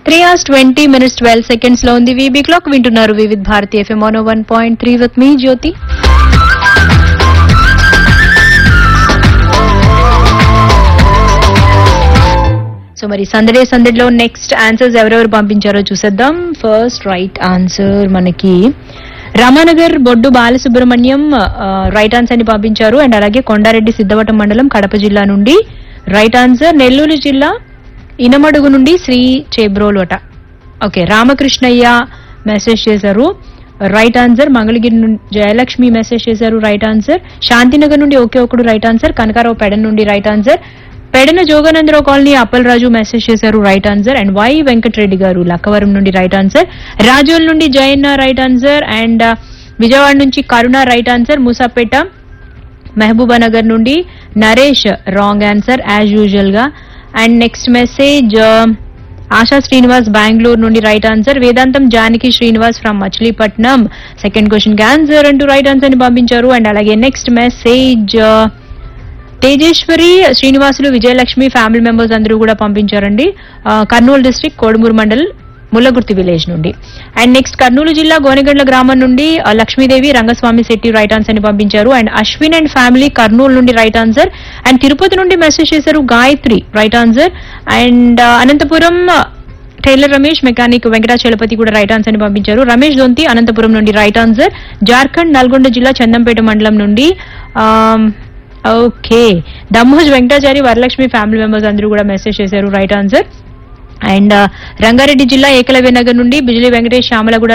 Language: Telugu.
three hours twenty minutes twelve seconds లో ఉంది వీబీ క్లాక్ వింటున్నారు Vividh Bharati FM one one point three with మీ జ్యోతి సో మరి సందడే సందడిలో నెక్స్ట్ ఆన్సర్స్ ఎవరెవరు పంపించారో చూసేద్దాం ఫస్ట్ రైట్ ఆన్సర్ మనకి రామానగర్ బొడ్డు బాలసుబ్రహ్మణ్యం రైట్ ఆన్సర్ ని పంపించారు అండ్ అలాగే కొండారెడ్డి సిద్ధవటం మండలం కడప జిల్లా నుండి రైట్ ఆన్సర్ నెల్లూరు జిల్లా ఇనమడుగు నుండి శ్రీ చేబ్రోలోట ఓకే రామకృష్ణయ్య మెసేజ్ చేశారు రైట్ ఆన్సర్ మంగళగిరి నుండి జయలక్ష్మి మెసేజ్ చేశారు రైట్ ఆన్సర్ శాంతినగర్ నుండి ఒకే ఒకడు రైట్ ఆన్సర్ కనకారావు పెడన్ నుండి right answer Pedana Joganandarao colony Appalaraju message చేశారు right answer and Y Venkata Reddy గారు లక్కవరం నుండి రైట్ ఆన్సర్ రాజోల్ నుండి Jayanna right answer and Vijayawada నుంచి కరుణ రైట్ ఆన్సర్ మూసాపేట మహబూబానగర్ నుండి Naresh wrong answer as usual గా and next message ASHA Srinivas Bengaluru నుండి right answer Vedantam Janaki Srinivas from Machilipatnam second question కి ఆన్సర్ అంటూ రైట్ ఆన్సర్ ని పంపించారు అండ్ అలాగే next message Tejeswari Srinivasulu Vijayalakshmi family members అందరూ కూడా పంపించారండి ఆ, కర్నూలు డిస్ట్రిక్ట్ కోడుమూరు మండల్ ముల్లగుర్తి విలేజ్ నుండి అండ్ నెక్స్ట్ కర్నూలు జిల్లా గోనెగండ్ల గ్రామం నుండి ఆ, లక్ష్మీదేవి రంగస్వామి శెట్టి రైట్ ఆన్సర్ ని పంపించారు and Ashwin and family Kurnool నుండి రైట్ ఆన్సర్ అండ్ తిరుపతి నుండి మెసేజ్ చేశారు గాయత్రి రైట్ ఆన్సర్ అండ్ ఆ, అనంతపురం టైలర్ రమేష్ మెకానిక్ వెంకటాచలపతి కూడా రైట్ ఆన్సర్ ని పంపించారు రమేష్ దొంతి అనంతపురం నుండి రైట్ ఆన్సర్ జార్ఖండ్ నల్గొండ జిల్లా చందంపేట మండలం నుండి um, okay Dammoj Venkatachari Varalakshmi family members అందరూ కూడా మెసేజ్ చేశారు రైట్ ఆన్సర్ అండ్ రంగారెడ్డి జిల్లా ఏకలవ్య నగర్ నుండి బిజిలీ వెంకటేష్ శ్యామల కూడా